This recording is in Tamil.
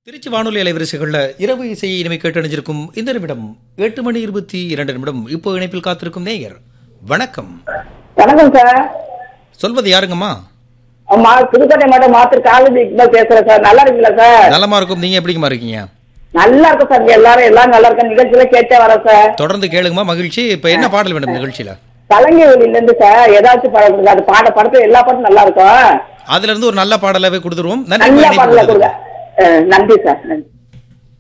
திருச்சி வானொலி அலைவரிசைகளில் இரவு இசையை இனிமை கேட்டணிஞ்சிருக்கும் இந்த நிமிடம் எட்டு மணி இருபத்தி இரண்டு நிமிடம் இப்போ இணைப்பில் காத்திருக்கும் நேயர் வணக்கம் வணக்கம் சார் சொல்வது யாருங்கம்மா மா புதுக்கோட்டை மாவட்டம் மாத்தூர் காலேஜ் இக்பால் பேசுறேன் சார் நல்லா இருக்கீங்களா சார் நலமா இருக்கும் நீங்க எப்படிங்கம்மா இருக்கீங்க நல்லா இருக்கும் சார் இங்க எல்லாரும் எல்லாரும் நல்லா இருக்க நிகழ்ச்சியில கேட்டே வரேன் சார் தொடர்ந்து கேளுங்கம்மா மகிழ்ச்சி இப்ப என்ன பாடல் வேணும் நிகழ்ச்சியில கலங்கி ஒளியில இருந்து சார் ஏதாச்சும் படம் கொடுங்க அது பாட படத்துல எல்லா பாட்டும் நல்லா இருக்கும் அதுல இருந்து ஒரு நல்ல பாடலாவே கொடுத்துருவோம் நன்றி நல்ல இணைப்பு பாடல கொடுத்ததுக்கு. கொடுங்க அஹ், நன்றி சார் நன்றி